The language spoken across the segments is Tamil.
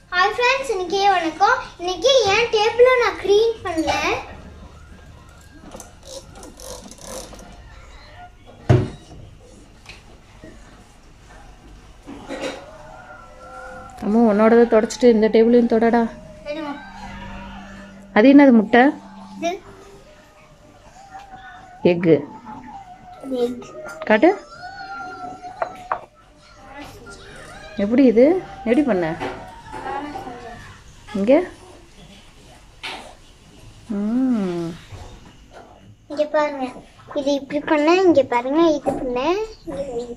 ஹாய் ஃப்ரெண்ட்ஸ் இன்னைக்கு வணக்கம் இன்னைக்கு என் டேபிள நான் க்ளீன் பண்ணல அம்மா உன்னோடதை தொடச்சிட்டு இந்த டேபிளையும் தொடடா வேணுமா? அது என்னது முட்டை இது எக்கு இது egg. காட்டு எப்படி இது எப்படி பண்ண நானே செஞ்சேன். இங்கே ம் இங்க பாருங்க இது இப்படி பண்ண இங்க பாருங்க இது பண்ண இங்க இது.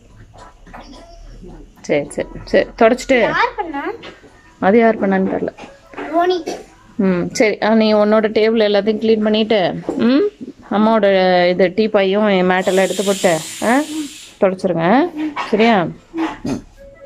சரி சரி சரி தொடச்சிட்டு யார் பண்ணா அது யார் பண்ணான்னு தெரில ரோனி ம் சரி ஆ, நீ உன்னோட டேபிள் எல்லாத்தையும் க்ளீன் பண்ணிட்டு ம் அம்மாவோட இது டீ பையும் என் மேட்டெல்லாம் எடுத்து போட்டு ஆ தொடச்சிருங்க சரியா ம்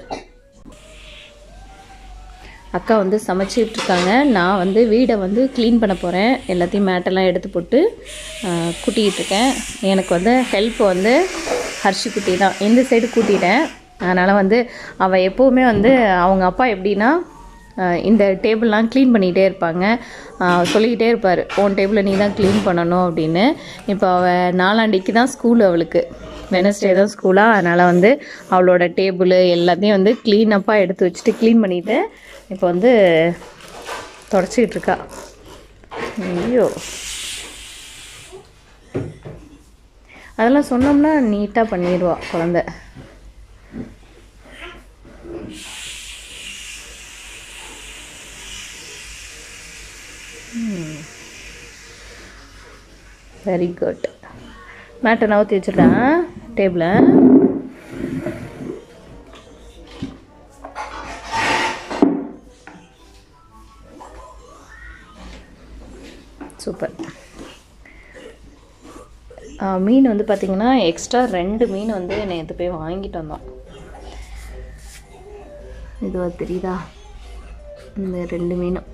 அக்கா வந்து சமைச்சிட்டு இருக்காங்க நான் வந்து வீடை வந்து க்ளீன் பண்ண போகிறேன் எல்லாத்தையும் மேட்டெல்லாம் எடுத்து போட்டு ஆ, கூட்டிகிட்டு இருக்கேன் எனக்கு வந்து ஹெல்ப் வந்து ஹர்ஷி குட்டி தான் இந்த சைடு கூட்டிட்டேன் அதனால் வந்து அவள் எப்போவுமே வந்து அவங்க அப்பா எப்படின்னா ஆஹ் இந்த டேபிள்லாம் க்ளீன் பண்ணிகிட்டே இருப்பாங்க ஆஹ் சொல்லிக்கிட்டே இருப்பார் உன் டேபிளை நீ தான் க்ளீன் பண்ணணும் அப்படின்னு இப்போ அவள் நாலாண்டிக்கு தான் ஸ்கூல் அவளுக்கு வெனஸ்டே தான் ஸ்கூலாக அதனால் வந்து அவளோட டேபிள் எல்லாத்தையும் வந்து க்ளீனப்பாக எடுத்து வச்சுட்டு க்ளீன் பண்ணிவிட்டு இப்போ வந்து தொடச்சிக்கிட்டு இருக்கா ஐயோ அதெல்லாம் சொன்னோம்னா நீட்டாக பண்ணிடுவா குழந்த வெரி குட் மேட்டை நவுத்தி வச்சுட்டேன் டேபிளை சூப்பர் மீன் வந்து பார்த்திங்கன்னா எக்ஸ்ட்ரா ரெண்டு மீன் வந்து நேற்று போய் வாங்கிட்டு வந்தோம் இதுவா தெரியுதா இந்த ரெண்டு மீனும்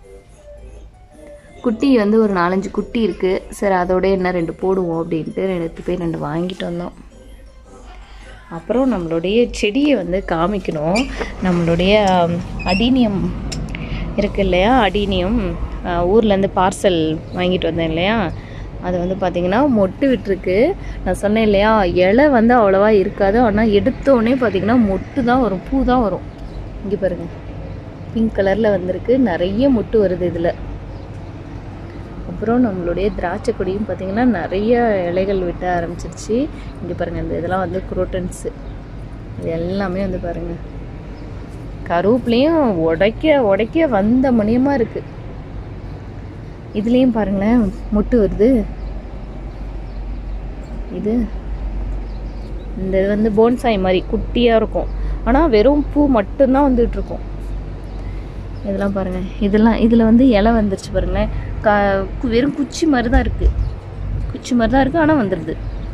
குட்டி வந்து ஒரு நாலஞ்சு குட்டி இருக்குது சரி அதோட என்ன ரெண்டு போடுவோம் அப்படின்ட்டு எடுத்து போய் ரெண்டு வாங்கிட்டு வந்தோம் அப்புறம் நம்மளுடைய செடியை வந்து காமிக்கணும் நம்மளுடைய ஆம், அடீனியம் இருக்கு இல்லையா அடீனியம் ஆ, ஊர்லேருந்து பார்சல் வாங்கிட்டு வந்தேன் இல்லையா அது வந்து பார்த்திங்கன்னா மொட்டு விட்டுருக்கு நான் சொன்னேன் இல்லையா இலை வந்து அவ்வளோவா இருக்காது ஆனால் எடுத்தோடனே பார்த்திங்கன்னா மொட்டு தான் வரும் பூ தான் வரும் இங்கே பாருங்கள் பிங்க் கலரில் வந்திருக்கு நிறைய மொட்டு வருது இதில் அப்புறம் நம்மளுடைய திராட்சை கொடியும் பார்த்திங்கன்னா நிறைய இலைகள் விட்ட ஆரம்பிச்சிருச்சு இங்கே பாருங்கள் இந்த இதெல்லாம் வந்து குரோட்டன்ஸு இது எல்லாமே வந்து பாருங்கள் கருவேப்பிலையும் உடைக்க உடைக்க வந்த மணியமாக இருக்குது இதுலேயும் பாருங்களேன் முட்டு வருது இது இந்த இது வந்து போன்சாய் மாதிரி குட்டியாக இருக்கும் ஆனால் வெறும் பூ மட்டும்தான் வந்துட்டு இருக்கும் இதெல்லாம் பாருங்க இதெல்லாம் இதில் வந்து இலை வந்துருச்சு பாருங்களேன் க கு- வெறும் குச்சி மாதிரி தான் இருக்குது குச்சி மாதிரி தான் இருக்குது ஆனால் வந்துடுது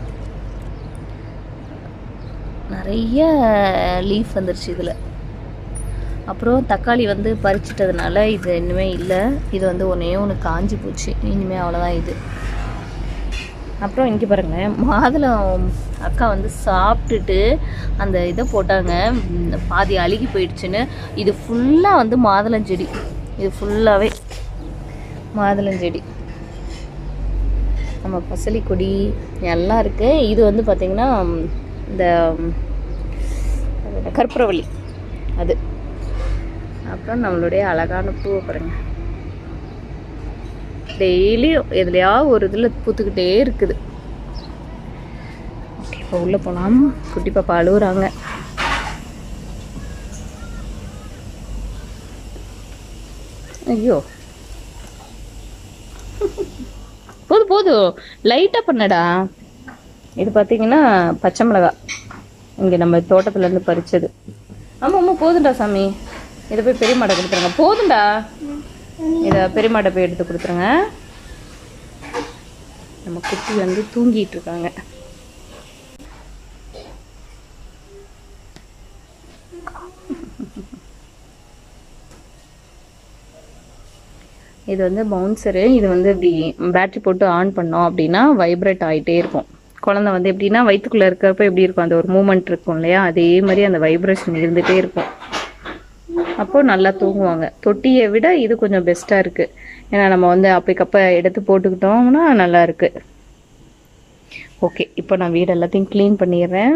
நிறைய லீஃப் வந்துருச்சு இதில் அப்புறம் தக்காளி வந்து பறிச்சிட்டதுனால இது இன்னுமே இல்லை இது வந்து ஒன்றே ஒன்று காஞ்சி போச்சு இனிமேல் அவ்வளோதான் இது அப்புறம் இங்கே பாருங்களேன் மாதுளம் அக்கா வந்து சாப்பிட்டுட்டு அந்த இதை போட்டாங்க ம், பாதி அழுகி போயிடுச்சுன்னு இது ஃபுல்லாக வந்து மாதுளம் செடி இது ஃபுல்லாகவே மாதுளம் செடி நம்ம பசலி கொடி எல்லாம் இருக்கு இது வந்து பார்த்திங்கன்னா ம், இந்த ம், அது என்ன, கற்பூரவள்ளி அது அப்புறம் நம்மளுடைய அழகான பூவை பாருங்க டெய்லியும் எதுலையாவது ஒரு இதில் பூத்துக்கிட்டே இருக்குது ஓகே இப்போ உள்ளே போகலாம் குட்டி பாப்பா அழுகுறாங்க ஐயோ போதும் போதும் லைட்டாக பண்ணடா இது பார்த்தீங்கன்னா பச்சை மிளகாய் இங்கே நம்ம தோட்டத்துலேருந்து பறிச்சது ஆமாம் ஆமாம் போதும்டா சாமி இதை போய் பெரியமாட்ட கொடுத்துருங்க போதும்டா இதை பெரியமாட்ட போய் எடுத்து கொடுத்துருங்க நம்ம குட்டி வந்து தூங்கிட்டு இருக்காங்க இது வந்து பவுன்சரு இது வந்து இப்படி பேட்டரி போட்டு ஆன் பண்ணோம் அப்படின்னா வைப்ரேட் ஆகிட்டே இருக்கும் குழந்தை வந்து எப்படின்னா வயிற்றுக்குள்ளே இருக்கிறப்ப எப்படி இருக்கும் அந்த ஒரு மூமெண்ட் இருக்கும் இல்லையா அதே மாதிரி அந்த வைப்ரேஷன் இருந்துகிட்டே இருக்கும் அப்போ நல்லா தூங்குவாங்க தொட்டியை விட இது கொஞ்சம் பெஸ்ட்டாக இருக்குது ஏன்னா நம்ம வந்து அப்பைக்கப்ப எடுத்து போட்டுக்கிட்டோம்னா நல்லா இருக்கு ஓகே இப்போ நான் வீடு எல்லாத்தையும் க்ளீன் பண்ணிடுறேன்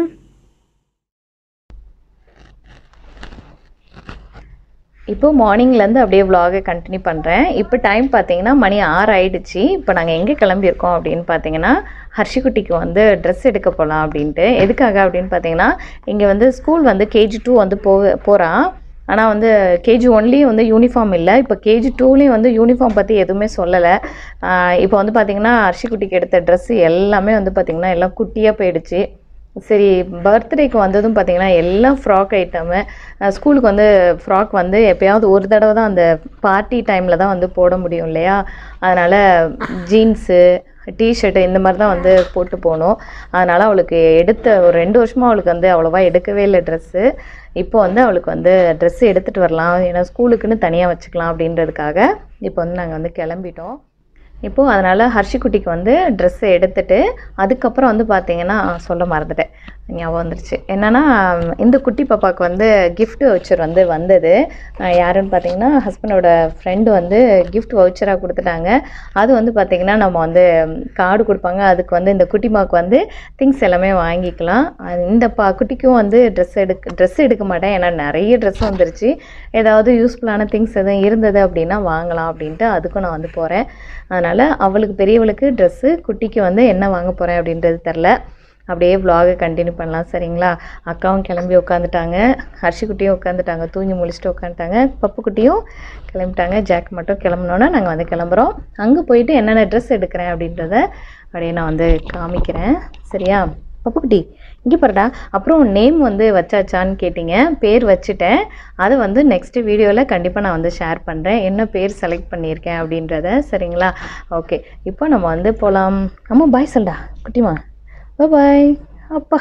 இப்போ மார்னிங்லேருந்து அப்படியே vlog-ஐ கண்டினியூ பண்ணுறேன் இப்போ டைம் பார்த்தீங்கன்னா மணி ஆறு ஆயிடுச்சு இப்போ நாங்கள் எங்கே கிளம்பியிருக்கோம் அப்படின்னு பார்த்தீங்கன்னா ஹர்ஷிக்குட்டிக்கு வந்து ட்ரெஸ் எடுக்க போகலாம் அப்படின்ட்டு எதுக்காக அப்படின்னு பார்த்தீங்கன்னா இங்கே வந்து ஸ்கூல் வந்து கேஜி டூ வந்து போக போகிறான் ஆனால் வந்து கேஜி ஒன்லேயும் வந்து யூனிஃபார்ம் இல்லை இப்போ கேஜி டூலேயும் வந்து யூனிஃபார்ம் பற்றி எதுவுமே சொல்லலை இப்போ வந்து பார்த்திங்கன்னா ஹர்ஷிக்குட்டிக்கு எடுத்த ட்ரெஸ்ஸு எல்லாமே வந்து பார்த்திங்கன்னா எல்லாம் குட்டியாக போயிடுச்சு சரி பர்த்டேக்கு வந்ததும் பார்த்தீங்கன்னா எல்லாம் ஃப்ராக் ஐட்டமு ஸ்கூலுக்கு வந்து ஃப்ராக் வந்து எப்பயாவது ஒரு தடவை தான் அந்த பார்ட்டி டைமில் தான் வந்து போட முடியும் இல்லையா அதனால் ஜீன்ஸு டிஷர்ட்டு இந்த மாதிரி தான் வந்து போட்டு போகணும் அதனால் அவளுக்கு எடுத்த ஒரு ரெண்டு வருஷமாக அவளுக்கு வந்து அவ்வளோவா எடுக்கவே இல்லை ட்ரெஸ்ஸு இப்போ வந்து அவளுக்கு வந்து ட்ரெஸ்ஸு எடுத்துகிட்டு வரலாம் ஏன்னா ஸ்கூலுக்குன்னு தனியாக வச்சுக்கலாம் அப்படின்றதுக்காக இப்போ வந்து நாங்கள் வந்து கிளம்பிட்டோம் இப்போது அதனால் ஹர்ஷிக்குட்டிக்கு வந்து ட்ரெஸ்ஸை எடுத்துட்டு அதுக்கப்புறம் வந்து பார்த்தீங்கன்னா சொல்ல மறந்துட்டேன் ஞாபகம் வந்துருச்சு என்னென்னா இந்த குட்டி பாப்பாவுக்கு வந்து gift வவுச்சர் வந்து வந்தது அஹ் யாருன்னு பார்த்தீங்கன்னா ஹஸ்பண்டோட ஃப்ரெண்டு வந்து gift வவுச்சராக கொடுத்துட்டாங்க அது வந்து பார்த்தீங்கன்னா நம்ம வந்து கார்டு கொடுப்பாங்க அதுக்கு வந்து இந்த குட்டிமாவுக்கு வந்து திங்ஸ் எல்லாமே வாங்கிக்கலாம் அது இந்த பா குட்டிக்கும் வந்து ட்ரெஸ் எடுக்க ட்ரெஸ் எடுக்க மாட்டேன் ஏன்னா நிறைய ட்ரெஸ் வந்துருச்சு ஏதாவது யூஸ்ஃபுல்லான திங்ஸ் எதுவும் இருந்தது அப்படின்னா வாங்கலாம் அப்படின்ட்டு அதுக்கும் நான் வந்து போகிறேன் அதனால் அவளுக்கு பெரியவளுக்கு ட்ரெஸ்ஸு குட்டிக்கு வந்து என்ன வாங்க போகிறேன் அப்படின்றது தெரில அப்படியே vlog-அ கண்டினியூ பண்ணலாம் சரிங்களா அக்காவும் கிளம்பி உட்காந்துட்டாங்க ஹர்ஷிக்குட்டியும் உட்காந்துட்டாங்க தூங்கி முழிச்சிட்டு உட்காந்துட்டாங்க பப்புக்குட்டியும் கிளம்பிட்டாங்க ஜாக் மட்டும் கிளம்புனோன்னா நாங்கள் வந்து கிளம்புறோம் அங்கே போயிட்டு என்னென்ன ட்ரெஸ் எடுக்கிறேன் அப்படின்றத அப்படியே நான் வந்து காமிக்கிறேன் சரியா பப்புக்குட்டி இங்கே பாருடா அப்புறம் நேம் வந்து வச்சாச்சான்னு கேட்டிங்க பேர் வச்சுட்டேன் அதை வந்து நெக்ஸ்ட் வீடியோவில் கண்டிப்பாக நான் வந்து ஷேர் பண்ணுறேன் என்ன பேர் செலக்ட் பண்ணியிருக்கேன் அப்படின்றத சரிங்களா ஓகே இப்போ நம்ம வந்து போகலாம் அம்மா பாய் சொல்டா குட்டிமா பாய் அப்பா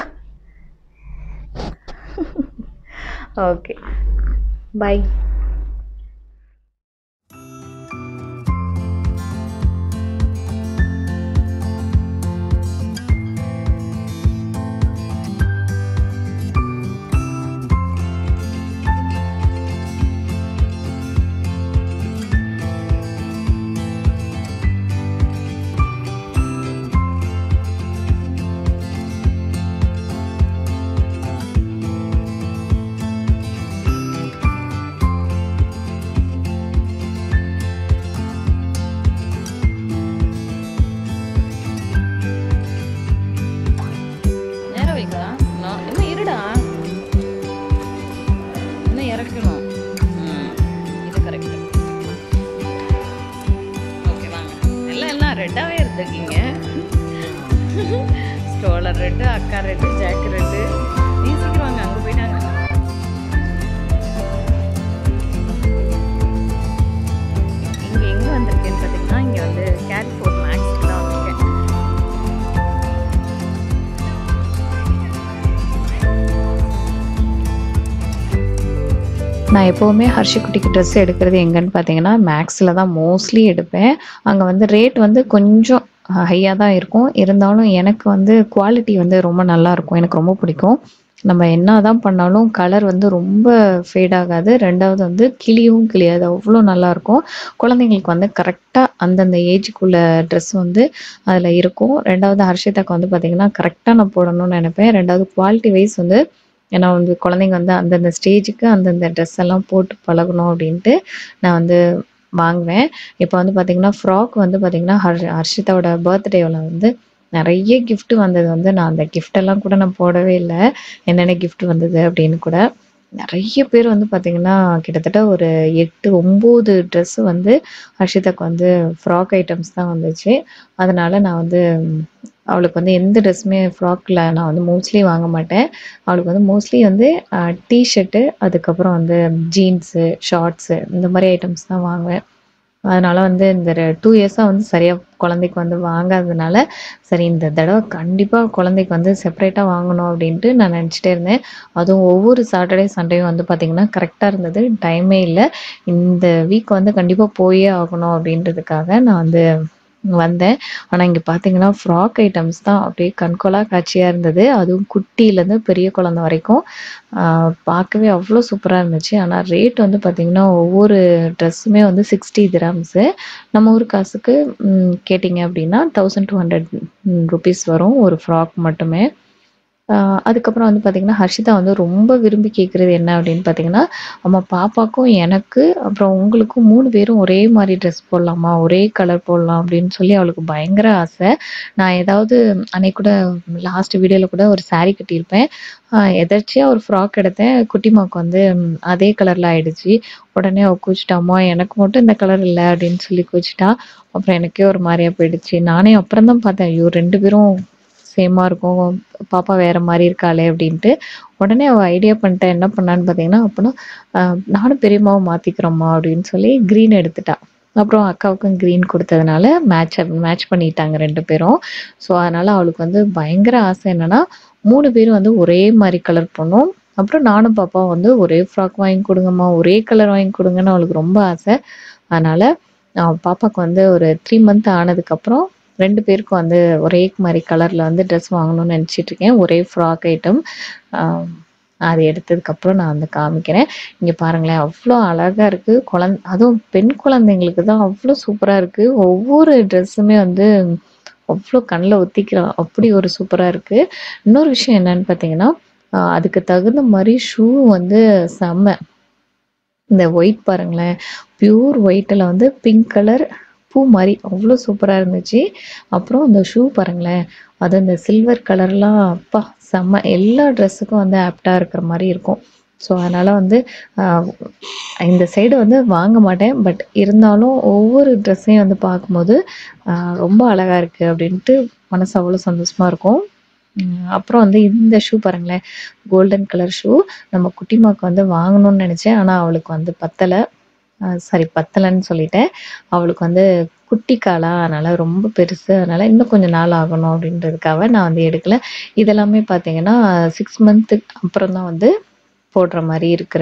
ஓகே பாய் நேரம் வைக்கலாம் நான் இன்னும் இருடா இன்னும் இறக்கணும் ம், இது கரெக்ட் ஓகே வாங்க எல்லாம் எல்லாம் ரெட்டாகவே இருந்திருக்கீங்க ஸ்டோலர் ரெட்டு அக்கா ரெட்டு ஜாக் ரெட்டு நீ சீக்கிரம் வாங்க அங்கே போயிட்டாங்க இங்கே எங்கே வந்திருக்கேன்னு பார்த்தீங்கன்னா இங்கே வந்து கேட் ஃபோர் மேக்ஸ்க்கு தான் வந்திருக்கேன் நான் எப்போவுமே ஹர்ஷிக்குட்டிக்கு ட்ரெஸ் எடுக்கிறது எங்கன்னு பார்த்தீங்கன்னா மேக்ஸில் தான் மோஸ்ட்லி எடுப்பேன் அங்கே வந்து ரேட் வந்து கொஞ்சம் ஹையாக தான் இருக்கும் இருந்தாலும் எனக்கு வந்து குவாலிட்டி வந்து ரொம்ப நல்லா இருக்கும் எனக்கு ரொம்ப பிடிக்கும் நம்ம என்ன தான் பண்ணாலும் கலர் வந்து ரொம்ப ஃபேட் ஆகாது ரெண்டாவது வந்து கிளியும் கிளியாது அவ்வளோ நல்லாயிருக்கும் குழந்தைங்களுக்கு வந்து கரெக்டாக அந்தந்த ஏஜுக்குள்ள ட்ரெஸ் வந்து அதில் இருக்கும் ரெண்டாவது ஹர்ஷிதாக்கு வந்து பார்த்திங்கன்னா கரெக்டாக நான் போடணும்னு நினைப்பேன் ரெண்டாவது குவாலிட்டி வைஸ் வந்து ஏன்னா வந்து குழந்தைங்க வந்து அந்தந்த ஸ்டேஜுக்கு அந்தந்த ட்ரெஸ் எல்லாம் போட்டு பழகணும் அப்படின்ட்டு நான் வந்து வாங்குவேன் இப்போ வந்து பார்த்திங்கன்னா ஃப்ராக் வந்து பார்த்திங்கன்னா ஹர் ஹர்ஷிதாவோட பர்த்டேவில் வந்து நிறைய gift வந்தது வந்து நான் அந்த gift எல்லாம் கூட நான் போடவே இல்லை என்னென்ன gift வந்தது அப்படின்னு கூட நிறைய பேர் வந்து பார்த்திங்கன்னா கிட்டத்தட்ட ஒரு எட்டு ஒம்பது ட்ரெஸ்ஸு வந்து ஹர்ஷிதாக்கு வந்து ஃப்ராக் ஐட்டம்ஸ் தான் வந்துச்சு அதனால நான் வந்து ம், அவளுக்கு வந்து எந்த ட்ரெஸ்ஸுமே ஃப்ராக்கில் நான் வந்து மோஸ்ட்லி வாங்க மாட்டேன் அவளுக்கு வந்து மோஸ்ட்லி வந்து டிஷர்ட்டு அதுக்கப்புறம் வந்து ஜீன்ஸு ஷார்ட்ஸு இந்த மாதிரி ஐட்டம்ஸ் தான் வாங்குவேன் அதனால வந்து இந்த டூ இயர்ஸாக வந்து சரியாக குழந்தைக்கு வந்து வாங்காததுனால சரி இந்த தடவை கண்டிப்பாக குழந்தைக்கு வந்து செப்பரேட்டாக வாங்கணும் அப்படின்ட்டு நான் நினச்சிட்டே இருந்தேன் அதுவும் ஒவ்வொரு சாட்டர்டே சண்டேயும் வந்து பார்த்திங்கன்னா கரெக்டாக இருந்தது டைமே இல்லை இந்த வீக் வந்து கண்டிப்பாக போயே ஆகணும் அப்படின்றதுக்காக நான் வந்து வந்தேன் ஆனால் இங்கே பார்த்தீங்கன்னா ஃப்ராக் ஐட்டம்ஸ் தான் அப்படியே கண்கொள்ளா காட்சியாக இருந்தது அதுவும் குட்டியிலேருந்து பெரிய குழந்தை வரைக்கும் ஆஹ் பார்க்கவே அவ்வளோ சூப்பராக இருந்துச்சு ஆனால் ரேட் வந்து பார்த்திங்கன்னா ஒவ்வொரு ட்ரெஸ்ஸுமே வந்து சிக்ஸ்டி கிராம்ஸு நம்ம ஊர் காசுக்கு ம், கேட்டிங்க அப்படின்னா தௌசண்ட் டூ ஹண்ட்ரட் ருபீஸ் வரும் ஒரு ஃப்ராக் மட்டுமே ஆஹ் அதுக்கப்புறம் வந்து பார்த்திங்கன்னா ஹர்ஷிதா வந்து ரொம்ப விரும்பி கேட்குறது என்ன அப்படின்னு பார்த்தீங்கன்னா அம்மா பாப்பாக்கும் எனக்கு அப்புறம் உங்களுக்கும் மூணு பேரும் ஒரே மாதிரி ட்ரெஸ் போடலாமா ஒரே கலர் போடலாம் அப்படின்னு சொல்லி அவளுக்கு பயங்கர ஆசை நான் ஏதாவது அன்னைக்கு கூட லாஸ்ட் வீடியோவில் கூட ஒரு saree கட்டியிருப்பேன் ஆஹ் எதர்ச்சியாக ஒரு ஃப்ராக் எடுத்தேன் குட்டிமாக்கு வந்து ம், அதே கலரில் ஆயிடுச்சு உடனே அவ கூச்சிட்டாம்மா எனக்கு மட்டும் இந்த கலர் இல்லை அப்படின்னு சொல்லி கூச்சிட்டா அப்புறம் எனக்கே ஒரு மாதிரியா போயிடுச்சு நானே அப்புறம் தான் பார்த்தேன் ஐயோ ரெண்டு பேரும் சேமாக இருக்கும் பாப்பா வேற மாதிரி இருக்காளே அப்படின்ட்டு உடனே அவள் ஐடியா பண்ணிட்டா என்ன பண்ணான்னு பார்த்தீங்கன்னா அப்படின்னா ஆஹ் நானும் பெரியம்மாவை மாற்றிக்கிறோம்மா அப்படின்னு சொல்லி க்ரீன் எடுத்துட்டா அப்புறம் அக்காவுக்கும் க்ரீன் கொடுத்ததுனால மேட்ச் மேட்ச் பண்ணிட்டாங்க ரெண்டு பேரும் ஸோ அதனால் அவளுக்கு வந்து பயங்கர ஆசை என்னன்னா மூணு பேரும் வந்து ஒரே மாதிரி கலர் பண்ணும் அப்புறம் நானும் பாப்பாவும் வந்து ஒரே ஃப்ராக் வாங்கி கொடுங்கம்மா ஒரே கலர் வாங்கி கொடுங்கன்னு அவளுக்கு ரொம்ப ஆசை அதனால் பாப்பாவுக்கு வந்து ஒரு த்ரீ மந்த் ஆனதுக்கப்புறம் ரெண்டு பேருக்கும் வந்து ஒரே மாதிரி கலரில் வந்து ட்ரெஸ் வாங்கணும்னு நினச்சிட்டு இருக்கேன் ஒரே ஃப்ராக் ஐட்டம் அது எடுத்ததுக்கப்புறம் நான் வந்து காமிக்கிறேன் இங்கே பாருங்களேன் அவ்வளோ அழகாக இருக்குது குழந்தை அதுவும் பெண் குழந்தைங்களுக்கு தான் அவ்வளோ சூப்பராக இருக்குது ஒவ்வொரு ட்ரெஸ்ஸுமே வந்து அவ்வளோ கண்ணில் ஒத்திக்கலாம் அப்படி ஒரு சூப்பராக இருக்குது இன்னொரு விஷயம் என்னன்னு பார்த்தீங்கன்னா ஆஹ் அதுக்கு தகுந்த மாதிரி ஷூ வந்து செம்ம இந்த ஒயிட் பாருங்களேன் பியூர் ஒயிட்டில் வந்து பிங்க் கலர் பூ மாதிரி அவ்வளோ சூப்பராக இருந்துச்சு அப்புறம் இந்த ஷூ பாருங்களேன் அது இந்த சில்வர் கலர்லாம் அப்பா செம்ம எல்லா ட்ரெஸ்ஸுக்கும் வந்து ஆப்டாக இருக்கிற மாதிரி இருக்கும் ஸோ அதனால் வந்து ஆஹ், இந்த சைடு வந்து வாங்க மாட்டேன் பட் இருந்தாலும் ஒவ்வொரு ட்ரெஸ்ஸையும் வந்து பார்க்கும்போது ஆஹ், ரொம்ப அழகாக இருக்குது அப்படின்ட்டு மனசு அவ்வளோ சந்தோஷமாக இருக்கும் உம், அப்புறம் வந்து இந்த ஷூ பாருங்களேன் கோல்டன் கலர் ஷூ நம்ம குட்டிமாக்கு வந்து வாங்கணும்னு நினச்சேன் ஆனால் அவளுக்கு வந்து பத்தலை சாரி பத்தலைன்னு சொல்லிட்டேன் அவளுக்கு வந்து குட்டி காலா அதனால் ரொம்ப பெருசு அதனால் இன்னும் கொஞ்சம் நாள் ஆகணும் அப்படின்றதுக்காக நான் வந்து எடுக்கல இதெல்லாமே பார்த்தீங்கன்னா சிக்ஸ் மந்த்துக்கு அப்புறம் தான் வந்து போடுற மாதிரி இருக்கிற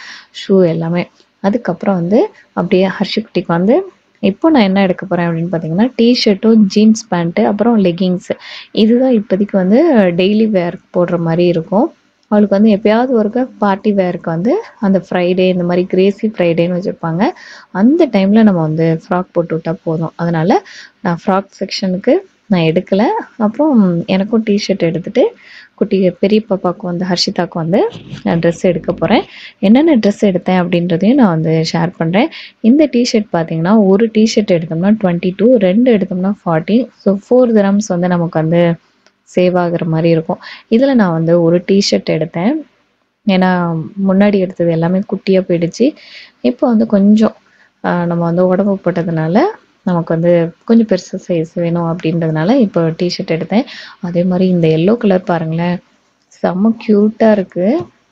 ஷூ எல்லாமே அதுக்கப்புறம் வந்து அப்படியே ஹர்ஷி குட்டிக்கு வந்து இப்போ நான் என்ன எடுக்க போகிறேன் அப்படின்னு பார்த்தீங்கன்னா டிஷர்ட்டும் ஜீன்ஸ் பேண்ட்டு அப்புறம் லெகிங்ஸு இதுதான் இப்போதைக்கு வந்து டெய்லி வேர் போடுற மாதிரி இருக்கும் அவளுக்கு வந்து எப்பயாவது ஒருக்க பார்ட்டி வேருக்கு வந்து அந்த ஃப்ரைடே இந்த மாதிரி கிரேசி ஃப்ரைடேன்னு வச்சுருப்பாங்க அந்த டைமில் நம்ம வந்து ஃப்ராக் போட்டு விட்டால் போதும் அதனால் நான் ஃப்ராக் செக்ஷனுக்கு நான் எடுக்கலை அப்புறம் எனக்கும் டிஷர்ட் எடுத்துட்டு குட்டி பெரிய பாப்பாவுக்கு வந்து ஹர்ஷிதாவுக்கு வந்து நான் ட்ரெஸ் எடுக்க போகிறேன் என்னென்ன ட்ரெஸ் எடுத்தேன் அப்படின்றதையும் நான் வந்து ஷேர் பண்ணுறேன் இந்த டிஷர்ட் பார்த்தீங்கன்னா ஒரு டிஷர்ட் எடுத்தோம்னா டுவெண்ட்டி டூ ரெண்டு எடுத்தோம்னா ஃபார்ட்டி ஸோ ஃபோர் கிராம்ஸ் வந்து நமக்கு வந்து சேவ் ஆகுற மாதிரி இருக்கும் இதில் நான் வந்து ஒரு டிஷர்ட் எடுத்தேன் ஏன்னா முன்னாடி எடுத்தது எல்லாமே குட்டியாக போயிடுச்சு இப்போ வந்து கொஞ்சம் ஆஹ், நம்ம வந்து உடம்பு போட்டதுனால நமக்கு வந்து கொஞ்சம் பெருசு சைஸ் வேணும் அப்படின்றதுனால இப்போ டிஷர்ட் எடுத்தேன் அதே மாதிரி இந்த எல்லோ கலர் பாருங்களேன் செம்ம க்யூட்டாக இருக்குது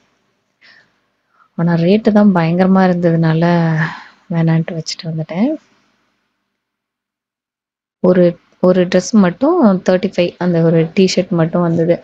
ஆனால் ரேட்டு தான் பயங்கரமாக இருந்ததுனால வேணான்ட்டு வச்சுட்டு வந்துட்டேன் ஒரு ஒரு ட்ரெஸ் மட்டும் தேர்ட்டி ஃபைவ் அந்த ஒரு டிஷர்ட் மட்டும் வந்தது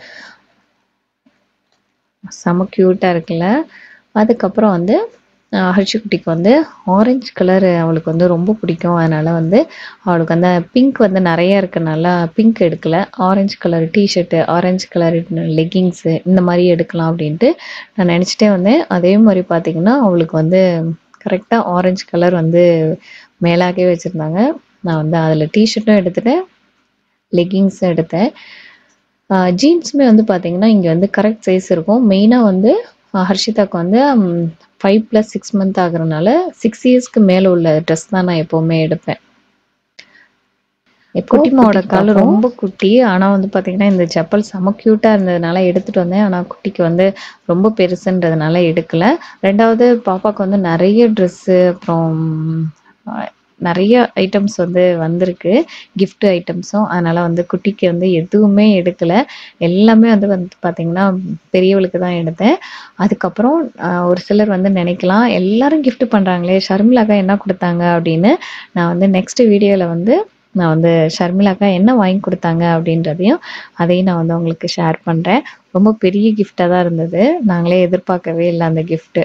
செம க்யூட்டாக இருக்குல்ல அதுக்கப்புறம் வந்து ஆஹ் ஹர்ஷி குட்டிக்கு வந்து ஆரஞ்சு கலர் அவளுக்கு வந்து ரொம்ப பிடிக்கும் அதனால் வந்து அவளுக்கு வந்து பிங்க் வந்து நிறைய இருக்கனால பிங்க் எடுக்கல orange colour T-shirt orange colour leggings இந்த மாதிரி எடுக்கலாம் அப்படின்ட்டு நான் நினச்சிட்டே வந்தேன் அதே மாதிரி பார்த்தீங்கன்னா அவளுக்கு வந்து கரெக்டாக ஆரஞ்சு கலர் வந்து மேலாகவே வச்சுருந்தாங்க நான் வந்து அதில் டிஷர்ட்டும் எடுத்துட்டேன் லெகிங்ஸும் எடுத்தேன் ஜீன்ஸுமே வந்து பார்த்தீங்கன்னா இங்கே வந்து கரெக்ட் சைஸ் இருக்கும் மெயினாக வந்து ஆஹ் ஹர்ஷிதாக்கு வந்து ஃபைவ் ப்ளஸ் சிக்ஸ் மந்த் ஆகுறதுனால சிக்ஸ் இயர்ஸ்க்கு மேலே உள்ள ட்ரெஸ் தான் நான் எப்போவுமே எடுப்பேன் குட்டிமாவோட கால் ரொம்ப குட்டி ஆனால் வந்து பார்த்தீங்கன்னா இந்த செப்பல் செம க்யூட்டாக இருந்ததுனால எடுத்துகிட்டு வந்தேன் ஆனால் குட்டிக்கு வந்து ரொம்ப பெருசுன்றதுனால எடுக்கல ரெண்டாவது பாப்பாவுக்கு வந்து நிறைய ட்ரெஸ்ஸு அப்புறம் ஆஹ், நிறைய ஐட்டம்ஸ் வந்து வந்திருக்கு gift ஐட்டம்ஸும் அதனால் வந்து குட்டிக்கு வந்து எதுவுமே எடுக்கலை எல்லாமே வந்து வந்து பார்த்திங்கன்னா பெரியவளுக்கு தான் எடுத்தேன் அதுக்கப்புறம் ஆஹ், ஒரு சிலர் வந்து நினைக்கலாம் எல்லாரும் gift பண்ணுறாங்களே ஷர்மிளாக்கா என்ன கொடுத்தாங்க அப்படின்னு நான் வந்து நெக்ஸ்ட் வீடியோவில் வந்து நான் வந்து ஷர்மிளாக்கா என்ன வாங்கி கொடுத்தாங்க அப்படின்றதையும் அதையும் நான் வந்து உங்களுக்கு ஷேர் பண்ணுறேன் ரொம்ப பெரிய கிஃப்டாக தான் இருந்தது நாங்களே எதிர்பார்க்கவே இல்லை அந்த கிஃப்ட்டு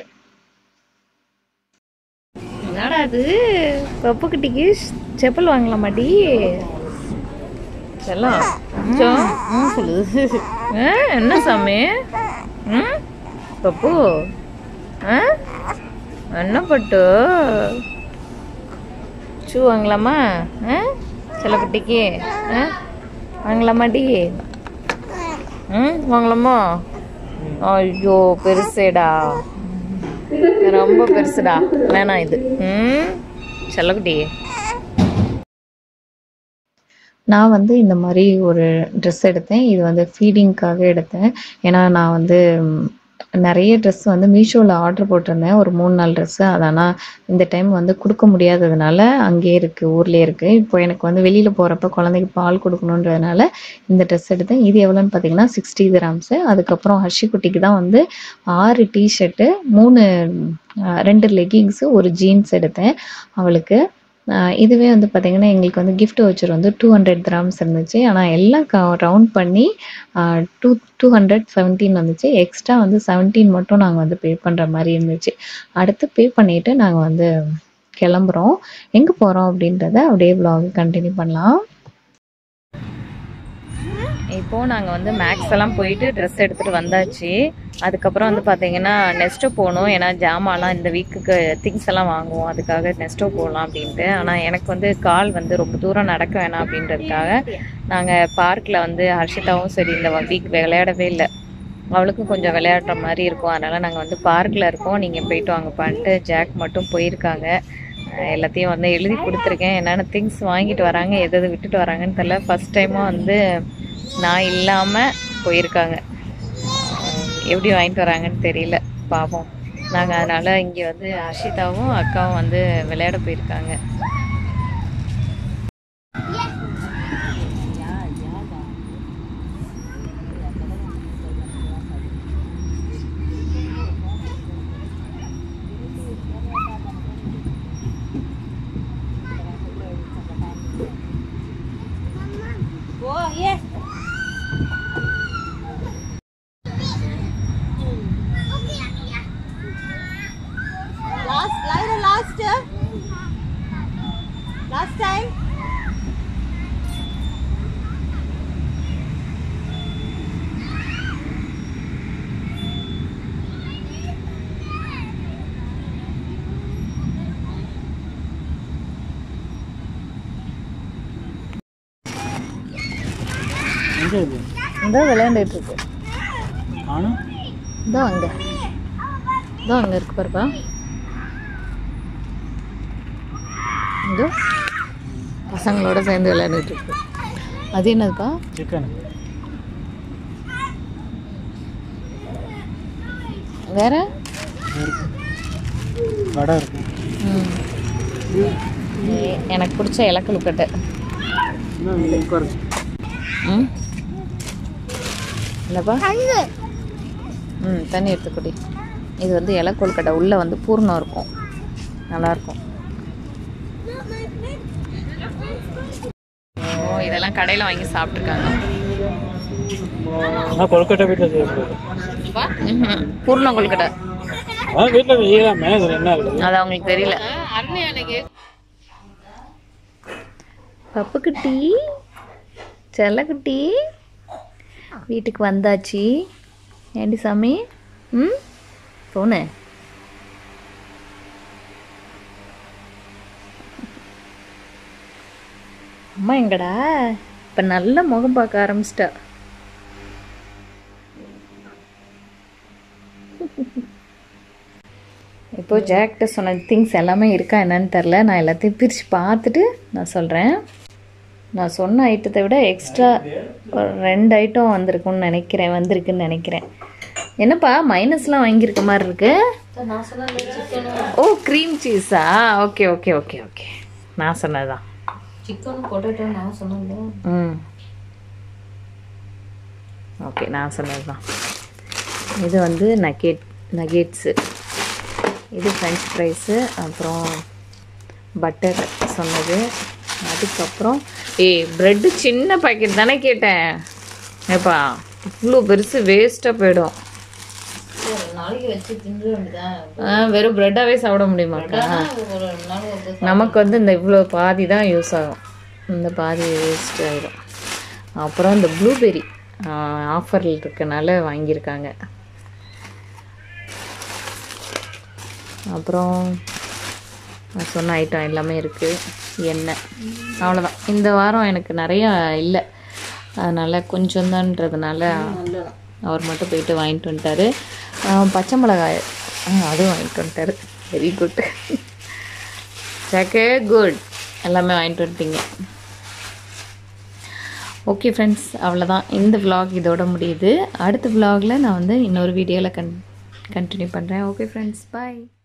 என்னடா அது பப்பு குட்டிக்கு செப்பல் வாங்கலாமாடி செல்லம் சோ, ம் சொல்லுது ஆ, என்ன சாமி ம் பப்பு ஆ என்ன பட்டு ஷூ வாங்கலாமா ஆ செல்லக்குட்டிக்கு ஆ வாங்கலாமா டி ம் வாங்கலாமா ஐயோ பெருசேடா ரொம்ப பெருசுடா வேணாம் இது ம் செல்லக்குட்டி நான் வந்து இந்த மாதிரி ஒரு ட்ரெஸ் எடுத்தேன் இது வந்து ஃபீடிங்க்காக எடுத்தேன் ஏன்னா நான் வந்து ம், நிறைய ட்ரெஸ் வந்து மீஷோவில் ஆர்டர் போட்டிருந்தேன் ஒரு மூணு நாலு ட்ரெஸ்ஸு அது ஆனால் இந்த டைம் வந்து கொடுக்க முடியாததுனால அங்கேயே இருக்குது ஊர்லேயே இருக்குது இப்போ எனக்கு வந்து வெளியில் போகிறப்ப குழந்தைக்கு பால் கொடுக்கணுன்றதுனால இந்த ட்ரெஸ் எடுத்தேன் இது எவ்வளோன்னு பார்த்தீங்கன்னா சிக்ஸ்டி கிராம்ஸு அதுக்கப்புறம் ஹர்ஷி குட்டிக்கு தான் வந்து ஆறு டிஷர்ட்டு மூணு அஹ், ரெண்டு லெகிங்ஸு ஒரு ஜீன்ஸ் எடுத்தேன் அவளுக்கு ஆஹ் இதுவே வந்து பார்த்திங்கன்னா எங்களுக்கு வந்து gift voucher வந்து டூ ஹண்ட்ரட் கிராம்ஸ் இருந்துச்சு ஆனால் எல்லாம் க ரவுண்ட் பண்ணி டூ டூ ஹண்ட்ரட் செவன்டீன் வந்துச்சு எக்ஸ்ட்ரா வந்து செவன்டீன் மட்டும் நாங்கள் வந்து பே பண்ணுற மாதிரி இருந்துச்சு அடுத்து பே பண்ணிவிட்டு நாங்கள் வந்து கிளம்புறோம் எங்கே போகிறோம் அப்படின்றத அப்படியே vlog கண்டினியூ பண்ணலாம் இப்போது நாங்கள் வந்து மேக்ஸ் எல்லாம் போயிட்டு ட்ரெஸ் எடுத்துகிட்டு வந்தாச்சு அதுக்கப்புறம் வந்து பார்த்தீங்கன்னா நெஸ்ட்டோ போகணும் ஏன்னா ஜாமான்லாம் இந்த வீக்குக்கு திங்ஸ் எல்லாம் வாங்குவோம் அதுக்காக நெஸ்ட்டோ போகலாம் அப்படின்ட்டு ஆனால் எனக்கு வந்து கால் வந்து ரொம்ப தூரம் நடக்க வேணாம் அப்படின்றதுக்காக நாங்கள் பார்க்கில் வந்து ஹர்ஷிதாவும் சரி இந்த வீக் விளையாடவே இல்லை அவளுக்கும் கொஞ்சம் விளையாடுற மாதிரி இருக்கும் அதனால் நாங்கள் வந்து பார்க்கில் இருக்கோம் நீங்கள் போயிட்டு வாங்கப்பான்ட்டு ஜாக் மட்டும் போயிருக்காங்க அஹ் எல்லாத்தையும் வந்து எழுதி கொடுத்துருக்கேன் என்னென்ன திங்ஸ் வாங்கிட்டு வராங்க எது எது விட்டுட்டு வராங்கன்னு தெரியல ஃபஸ்ட் டைமாக வந்து நான் இல்லாமல் போயிருக்காங்க அஹ் எப்படி வாங்கிட்டு வராங்கன்னு தெரியல பாவம் நாங்கள் அதனால் இங்கே வந்து அர்ஷிதாவும் அக்காவும் வந்து விளையாட போயிருக்காங்க Last, Lyra, last, uh, last time. எங்கே இது இந்த விளையாண்டுட்டு இருக்கு நானும் இதோ அங்கே இதோ அங்கே இருக்கு பாருப்பா இதோ பசங்களோட சேர்ந்து விளையாண்டுட்டு இருக்கு அது என்னதுப்பா சிக்கன் வேற இருக்கு வடை இருக்கு ம். ஏ- எனக்கு பிடிச்ச இலக்கழுக்கட்டை இன்னும் இங்கே உட்காரு ம் என்னப்பா ம் தண்ணி எடுத்து குடி இது வந்து இலை கொழுக்கட்டை உள்ளே வந்து பூர்ணம் இருக்கும் நல்லாயிருக்கும் ஓ இதெல்லாம் கடையில் வாங்கி சாப்பிட்ருக்காங்க ஆனால் கொழுக்கட்டை வீட்டில் செய்யக்கூடாது பூர்ணம் கொழுக்கட்டை அதான் வீட்டில் செய்யலாமே அதில் என்ன இருக்குது அது அவங்களுக்கு தெரியல பப்புக்குட்டி செல்லக்குட்டி வீட்டுக்கு வந்தாச்சு ஏண்டி சாமி ம் போன அம்மா எங்கடா இப்போ நல்ல முகம் பார்க்க ஆரம்பிச்சிட்டா இப்போ ஜாக்கிட்ட சொன்ன திங்ஸ் எல்லாமே இருக்கா என்னன்னு தெரில நான் எல்லாத்தையும் பிரித்து பார்த்துட்டு நான் சொல்கிறேன் நான் சொன்ன ஐட்டத்தை விட எக்ஸ்ட்ரா ஒரு ரெண்டு ஐட்டம் வந்திருக்கும்னு நினைக்கிறேன் வந்திருக்குன்னு நினைக்கிறேன் என்னப்பா மைனஸ்லாம் வாங்கியிருக்க மாதிரி இருக்கு ஓ க்ரீம் சீஸா ஓகே ஓகே ஓகே ஓகே நான் சொன்னதுதான் சிக்கன் பொட்டேட்டோ நான் சொன்னேன் ம் ஓகே நான் சொன்னது தான் இது வந்து நகேட் நகேட்ஸு இது ஃப்ரெஞ்ச் ஃப்ரைஸு அப்புறம் பட்டர் சொன்னது அதுக்கப்புறம் ஏய் ப்ரெட்டு சின்ன பாக்கெட் தானே கேட்டேன் ஏப்பா இவ்வளோ பெருசு வேஸ்ட்டாக போயிடும் நாளைக்கு வச்சு தின்று வேண்டியதான் ஆ வெறும் ப்ரெட்டாகவே சாப்பிட முடியுமாக்கா ஒரு நாள் ஒரு நமக்கு வந்து இந்த இவ்வளோ பாதி தான் யூஸ் ஆகும் இந்த பாதி வேஸ்ட் ஆகிடும் அப்புறம் இந்த ப்ளூபெர்ரி ஆஃபரில் இருக்கனால வாங்கியிருக்காங்க அப்புறம் நான் சொன்ன ஐட்டம் எல்லாமே இருக்குது எண்ணெய் அவ்வளோதான் இந்த வாரம் எனக்கு நிறையா இல்லை அதனால் கொஞ்சம்தான்றதுனால அவர் மட்டும் போயிட்டு வாங்கிட்டு வந்துட்டாரு ஆஹ் பச்சை மிளகாய் ஆ, அதுவும் வாங்கிட்டு வந்துட்டாரு வெரி குட் ஜாக்கு குட் எல்லாமே வாங்கிட்டு வந்துட்டீங்க ஓகே ஃப்ரெண்ட்ஸ் அவ்வளோதான் இந்த vlog இதோட முடியுது அடுத்த vlogல நான் வந்து இன்னொரு வீடியோவில் கன் கண்டினியூ பண்ணுறேன் ஓகே ஃப்ரெண்ட்ஸ் பாய்